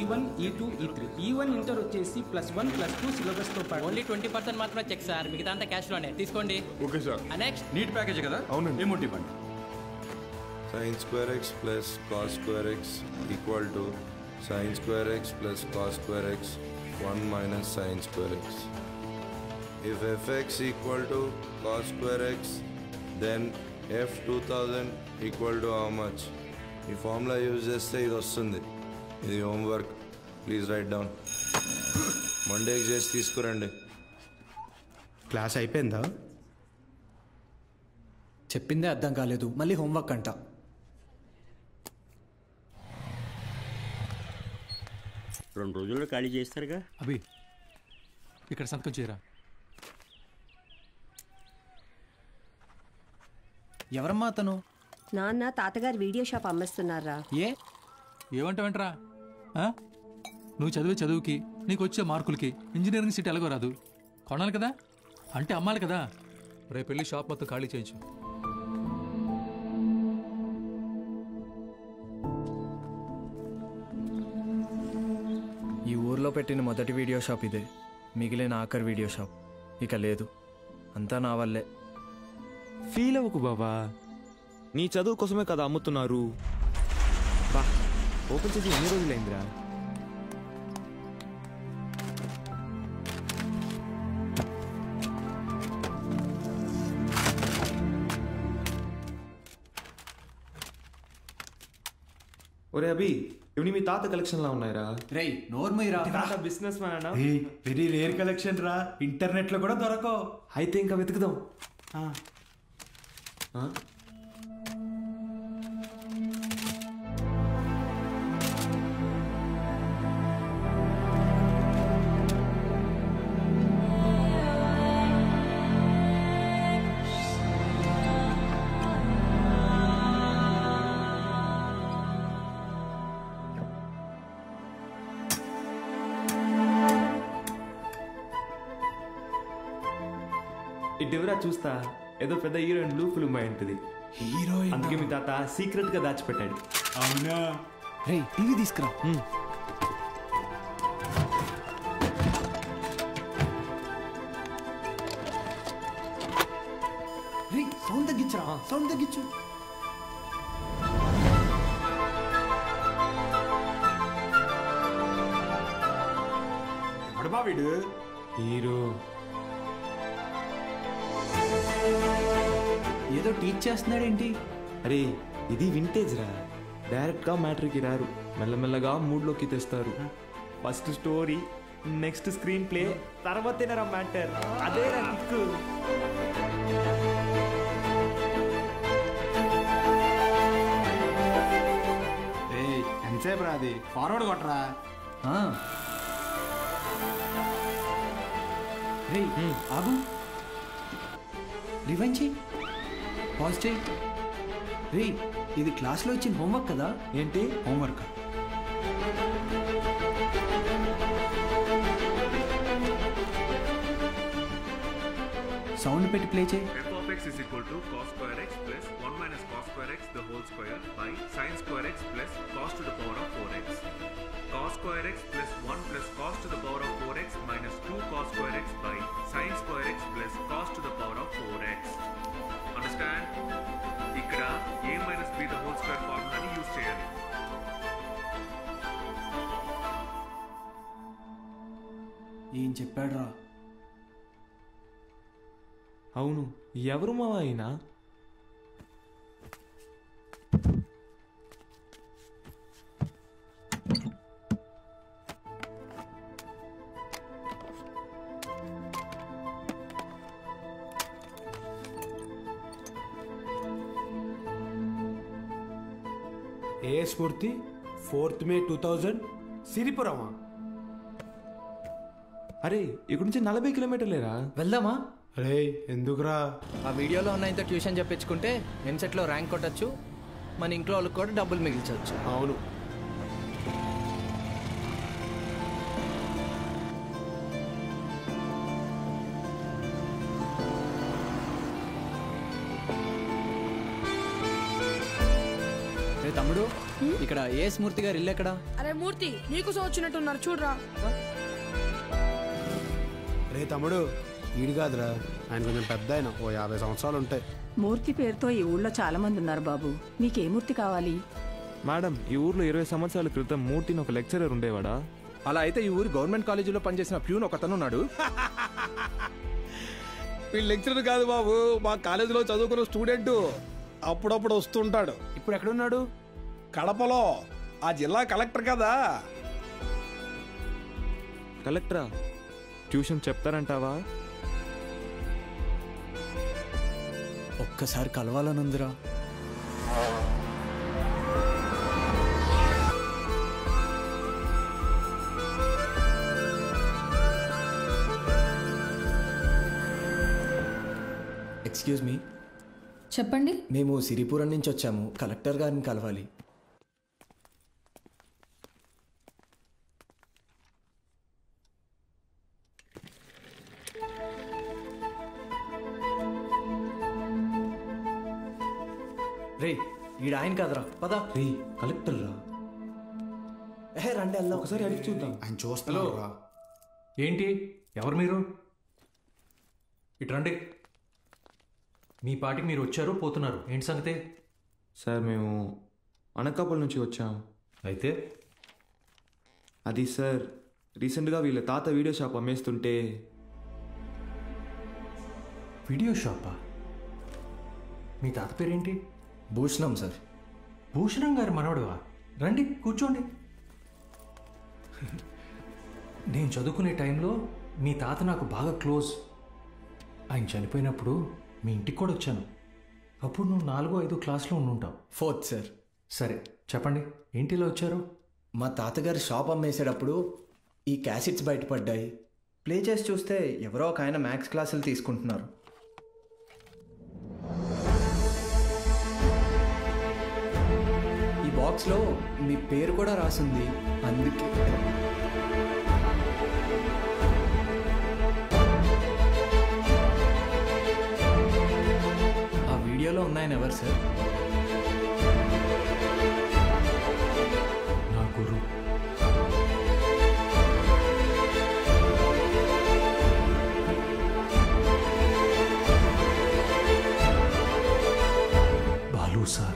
One ఈ two ఈ three ఈ వన్ ఇంటర్ వచ్చేసి ప్లస్ వన్ ప్లస్ టూ సిలబస్తో పాటు ఓన్లీ ట్వంటీ పర్సెంట్ మాత్రమే చెక్ సార్ మిగతా అంతా క్యాష్లోనే తీసుకోండి okay sir next NEET package కదా అవునండి. ఏమోటి ఇవ్వండి sin square x plus cos square x equal to sin square x plus cos square x 1 minus sin square x. If fx equal to cos square x, then f 2000 equal to how much? ఈ formula use చేస్తే ఇది వస్తుంది ఇది homework please write down మండేకి చేసి తీసుకురండి class అయిపోయిందా చెప్పిందే అర్థం కాలేదు మళ్ళీ హోంవర్క్ అంట రెండు రోజుల్లో ఖాళీ చేస్తారుగా అభి ఇక్కడ సంతకం చేయరా ఎవరమ్మా అతను నాన్న తాతగారు వీడియో షాప్ అమ్మేస్తున్నారా ఏ ఏమంటావేంట్రా ఆ? నువ్వు చదివే చదువుకి నీకు వచ్చే మార్కులకి ఇంజనీరింగ్ సీట్ ఎలాగో రాదు కొనాలి కదా అంటే అమ్మాలి కదా రేపు వెళ్ళి షాప్ మొత్తం ఖాళీ చేయించు ఈ ఊర్లో పెట్టిన మొదటి వీడియో షాప్ ఇదే మిగిలిన ఆఖరి వీడియో షాప్ ఇక లేదు అంతా నా వల్లే ఫీల్ అవ్వకు బాబా నీ చదువు కోసమే కదా అమ్ముతున్నారు బా ఓపెన్ చేసి ఎన్ని రోజులైందిరా ఒరే అభి ఇవి మీ తాత కలెక్షన్ లా ఉన్నాయిరా రేయ్ నోర్మయ్యరా తాత బిజినెస్ మ్యాన్ అన్నా వెరీ రేర్ కలెక్షన్ రా ఇంటర్నెట్ లో కూడా దొరకవు అయితే ఇంకా వెతుకుదాం ఆ? ఇటువరా చూస్తా ఏదో పెద్ద హీరోయిన్ బ్లూ ఫిల్మ్ అయి ఉంటుంది హీరోయిన్ అందుకే మీ తాత సీక్రెట్ గా దాచిపెట్టాడు అవునా రేయ్ టీవీ తీసుకురా రేయ్ సౌండ్ తగ్గించరా సౌండ్ తగ్గించు ఎవడబా వీడు హీరో ఏదో టీచ్ చేస్తున్నాడేంటి అరే ఇది వింటేజ్ రా డైరెక్ట్ గా మ్యాటర్కి రారు మెల్లమెల్లగా మూడ్లోకి తెస్తారు first story next screenplay తర్వాతేనరా మ్యాటర్ అదే రా కిక్కు ఏయ్ ఎంతసేపు రా అది ఫార్వర్డ్ కొట్టరా ఆ. రేయ్ ఆగు రివైండ్ చెయ్యి పాజ్ చెయ్యి రేయ్ ఇది క్లాస్లో ఇచ్చిన హోంవర్క్ కదా ఏంటి హోంవర్క్ సౌండ్ పెట్టి ప్లే చేయి f of x is equal to cos square x plus 1 minus cos square x the whole square by sin square x plus cos to the power of 4x. Cos square x plus 1 plus cos to the power of 4x minus 2 cos square x by sin square x plus cos to the power of 4x. Understand? ఇక్కడ a minus b the whole square ఫార్ములాని use చేయాలి ఏం చెప్పాడురా అవును ఎవరు మావా అయినా ఏ Spoorthi fourth May two thousand సిరిపురమా అరే ఇక్కడ నుంచి నలభై కిలోమీటర్లేరా వెళ్దామా రే ఎందుకురా ఆ వీడియోలో ఉన్న ఇంత ట్యూషన్ చెప్పించుకుంటే ఎంసెట్లో ర్యాంక్ కొట్టచ్చు మన ఇంట్లో వాళ్ళకి కూడా డబ్బులు మిగిల్చవచ్చు అవును రే తమ్ముడు ఇక్కడ ఏ స్మూర్తి గారు ఇల్లు ఎక్కడా అరే మూర్తి నీకోసం వచ్చినట్టున్నారు చూడరా రే తమ్ముడు ఈడు కాదురా ఆయన కొంచెం పెద్ద ఆయన ఓ యాభై సంవత్సరాలు ఉంటాయి మూర్తి పేరుతో ఈ ఊళ్ళో చాలా మంది ఉన్నారు బాబు మీకే మూర్తి కావాలి మేడం ఈ ఊర్లో ఇరవై సంవత్సరాల క్రితం మూర్తిని ఒక లెక్చరర్ ఉండేవాడా అలా అయితే ఈ ఊరు గవర్నమెంట్ కాలేజీలో పనిచేసిన ప్యూన్ ఒకతను ఉన్నాడు వీళ్ళు లెక్చరర్ కాదు బాబు మా కాలేజీలో చదువుకున్న స్టూడెంట్ అప్పుడప్పుడు వస్తుంటాడు ఇప్పుడు ఎక్కడున్నాడు కడపలో ఆ జిల్లా కలెక్టర్ కదా కలెక్టరా ట్యూషన్ చెప్తారంటావా ఒక్కసారి కలవాలనుందిరా ఎక్స్క్యూజ్ మీ చెప్పండి మేము సిరిపురం నుంచి వచ్చాము కలెక్టర్ గారిని కలవాలి రే ఈడ ఆయన కాదురా పద రే కలెక్టర్ రా ఏ రండి వెళ్దాం ఒకసారి అడిగి చూద్దాం ఆయన చూస్తున్నాడు రా ఏంటి ఎవరు మీరు ఇటు రండి మీ పాటికి మీరు వచ్చారు పోతున్నారు ఏంటి సంగతి సార్ మేము అనకాపల్లి నుంచి వచ్చాం అయితే అది సార్ రీసెంట్గా వీళ్ళ తాత వీడియో షాప్ అమ్మేస్తుంటే వీడియో షాపా మీ తాత పేరేంటి భూషణం సార్ భూషణం గారి మనవడువా రండి కూర్చోండి నేను చదువుకునే టైంలో మీ తాత నాకు బాగా క్లోజ్ ఆయన చనిపోయినప్పుడు మీ ఇంటికి కూడా వచ్చాను అప్పుడు నువ్వు నాలుగో ఐదో క్లాస్లో ఉండుంటావు ఫోర్త్ సార్ సరే చెప్పండి ఏంటి ఇలా వచ్చారు మా తాతగారి షాప్ అమ్మేసేటప్పుడు ఈ క్యాసెట్స్ బయటపడ్డాయి ప్లే చేసి చూస్తే ఎవరో ఒక ఆయన మ్యాథ్స్ క్లాసులు తీసుకుంటున్నారు ఈ బాక్స్లో మీ పేరు కూడా రాసింది అందుకే ఆ వీడియోలో ఉన్నాయని ఎవరు సార్ నా గురు బాలు సార్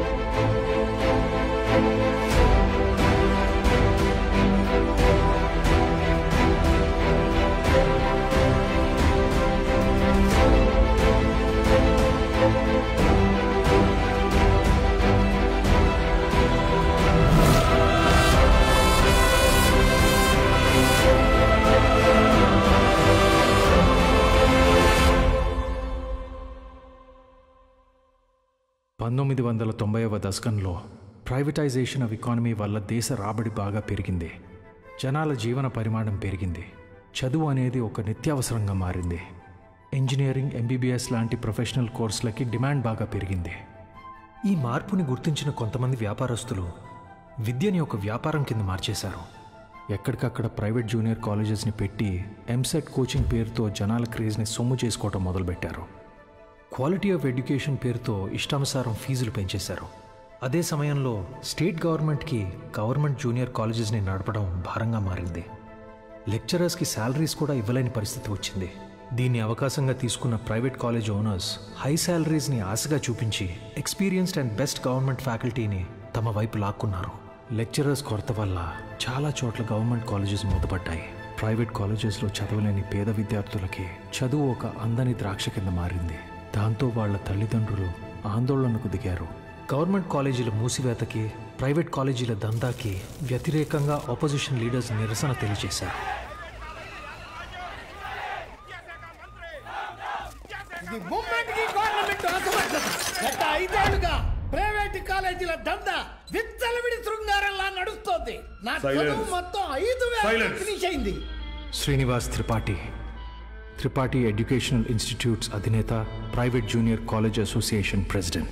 పంతొమ్మిది వందల తొంభైవ దశకంలో ప్రైవేటైజేషన్ ఆఫ్ ఎకానమీ వల్ల దేశ రాబడి బాగా పెరిగింది జనాల జీవన పరిమాణం పెరిగింది చదువు అనేది ఒక నిత్యావసరంగా మారింది ఇంజనీరింగ్ ఎంబీబీఎస్ లాంటి ప్రొఫెషనల్ కోర్సులకి డిమాండ్ బాగా పెరిగింది ఈ మార్పుని గుర్తించిన కొంతమంది వ్యాపారస్తులు విద్యని ఒక వ్యాపారం కింద మార్చేశారు ఎక్కడికక్కడ ప్రైవేట్ జూనియర్ కాలేజెస్ని పెట్టి ఎంసెట్ కోచింగ్ పేరుతో జనాల క్రేజ్ని సొమ్ము చేసుకోవటం మొదలుపెట్టారు క్వాలిటీ ఆఫ్ ఎడ్యుకేషన్ పేరుతో ఇష్టానుసారం ఫీజులు పెంచేశారు అదే సమయంలో స్టేట్ గవర్నమెంట్కి గవర్నమెంట్ జూనియర్ కాలేజెస్ని నడపడం భారంగా మారింది లెక్చరర్స్కి శాలరీస్ కూడా ఇవ్వలేని పరిస్థితి వచ్చింది దీన్ని అవకాశంగా తీసుకున్న ప్రైవేట్ కాలేజ్ ఓనర్స్ హై శాలరీస్ని ఆశగా చూపించి ఎక్స్పీరియన్స్డ్ అండ్ బెస్ట్ గవర్నమెంట్ ఫ్యాకల్టీని తమ వైపు లాక్కున్నారు లెక్చరర్స్ కొరత వల్ల చాలా చోట్ల గవర్నమెంట్ కాలేజెస్ మూతపడ్డాయి ప్రైవేట్ కాలేజెస్లో చదవలేని పేద విద్యార్థులకి చదువు ఒక అందని ద్రాక్ష కింద మారింది దాంతో వాళ్ళ తల్లిదండ్రులు ఆందోళనకు దిగారు గవర్నమెంట్ కాలేజీల మూసివేతకి ప్రైవేట్ కాలేజీల దందాకి వ్యతిరేకంగా ఆపోజిషన్ లీడర్స్ నిరసన తెలియజేశారు ఇది ముమ్మాటికి గవర్నమెంట్ అసమర్థత గత ఐదేళ్లుగా ప్రైవేట్ కాలేజీల దంద విచ్చలవిడి శృంగారంలా నడుస్తోంది నా చదువు Silence. మొత్తం ఐదు వేల Silence. ఫినిష్ అయింది శ్రీనివాస్ త్రిపాఠి త్రిపాఠి ఎడ్యుకేషనల్ ఇన్స్టిట్యూట్స్ అధినేత private junior college association president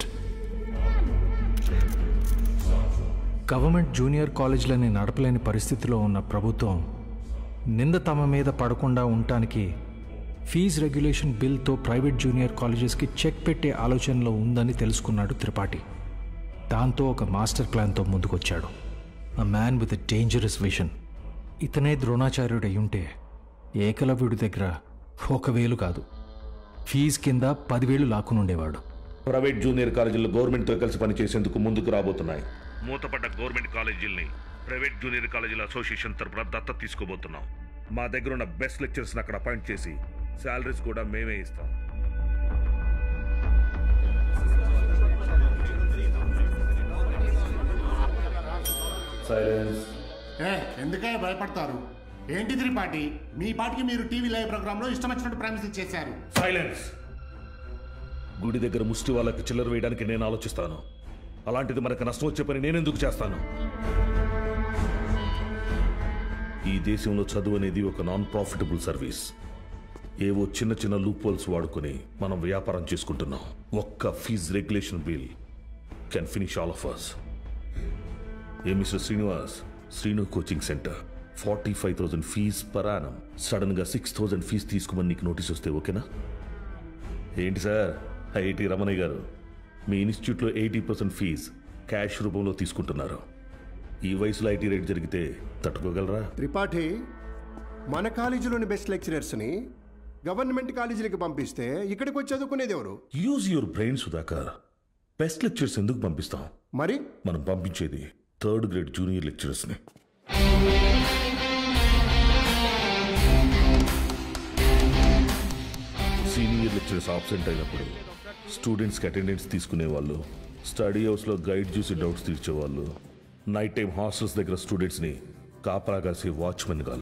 government junior కాలేజీలని నడపలేని పరిస్థితిలో ఉన్న ప్రభుత్వం నింద తమ మీద పడకుండా ఉండటానికి ఫీజ్ రెగ్యులేషన్ బిల్తో ప్రైవేట్ జూనియర్ కాలేజెస్కి చెక్ పెట్టే ఆలోచనలో ఉందని తెలుసుకున్నాడు త్రిపాఠి దాంతో ఒక మాస్టర్ ప్లాన్తో ముందుకొచ్చాడు a man with a dangerous vision ఇతనే ద్రోణాచార్యుడు అయ్యుంటే ఏకలవ్యుడి దగ్గర ఒక వేలు కాదు ఫీజు కింద పదివేలు లాక్కునుండేవాడు ప్రైవేట్ జూనియర్ కాలేజీలు గవర్నమెంట్తో కలిసి పనిచేసేందుకు ముందుకు రాబోతున్నాయి మూతపడ్డ గవర్నమెంట్ కాలేజీల్ని ప్రైవేట్ జూనియర్ కాలేజీల అసోసియేషన్ తరపున దత్తత తీసుకోబోతున్నాం మా దగ్గర ఉన్న బెస్ట్ లెక్చర్స్ని అక్కడ అపాయింట్ చేసి శాలరీస్ కూడా మేమే ఇస్తాం సైలెన్స్ ఏ ఎందుకే భయపడతారు ఏంటి త్రిపాఠి మీ పాటికి మీరు టీవీ లైవ్ ప్రోగ్రాంలో ఇష్టం వచ్చినట్టు ప్రామిసులు చేశారు సైలెన్స్ గుడి దగ్గర ముష్టి వాళ్ళకి చిల్లర వేయడానికి నేను ఆలోచిస్తాను అలాంటిది మనకు నష్టం వచ్చే పని నేనెందుకు చేస్తాను ఈ దేశంలో చదువు అనేది ఒక నాన్ ప్రాఫిటబుల్ సర్వీస్ ఏవో చిన్న చిన్న లూప్ హోల్స్ వాడుకొని మనం వ్యాపారం చేసుకుంటున్నాం ఒక్క fee regulation bill can finish all of us ఏ Mr Srinivas Srinu coaching centre forty five thousand fee per annum sudden గా సిక్స్ థౌసండ్ ఫీజ్ తీసుకోమని నీకు నోటీస్ వస్తే ఓకేనా ఏంటి సార్ ఐఐటి రమణయ్య గారు మీ ఇన్స్టిట్యూట్లో ఎయిటీ పర్సెంట్ ఫీజ్ క్యాష్ రూపంలో తీసుకుంటున్నారు ఈ వయసులో ఐటీ రేట్ జరిగితే తట్టుకోగలరా త్రిపాఠి మన కాలేజీలోని బెస్ట్ లెక్చరర్స్ని గవర్నమెంట్ కాలేజీలకు పంపిస్తే ఇక్కడికి వచ్చి చదువుకునేది ఎవరు use your brain Sudhakar best lectures ఎందుకు పంపిస్తాం మరి మనం పంపించేది థర్డ్ గ్రేడ్ జూనియర్ లెక్చరర్స్ని సీనియర్ లెక్చరర్స్ ఆబ్సెంట్ అయినప్పుడు స్టూడెంట్స్కి అటెండెన్స్ తీసుకునే వాళ్ళు స్టడీ హౌస్లో గైడ్ చూసి డౌట్స్ తీర్చేవాళ్ళు నైట్ టైం హాస్టల్స్ దగ్గర స్టూడెంట్స్ని కాపలా కాసే వాచ్మెన్గా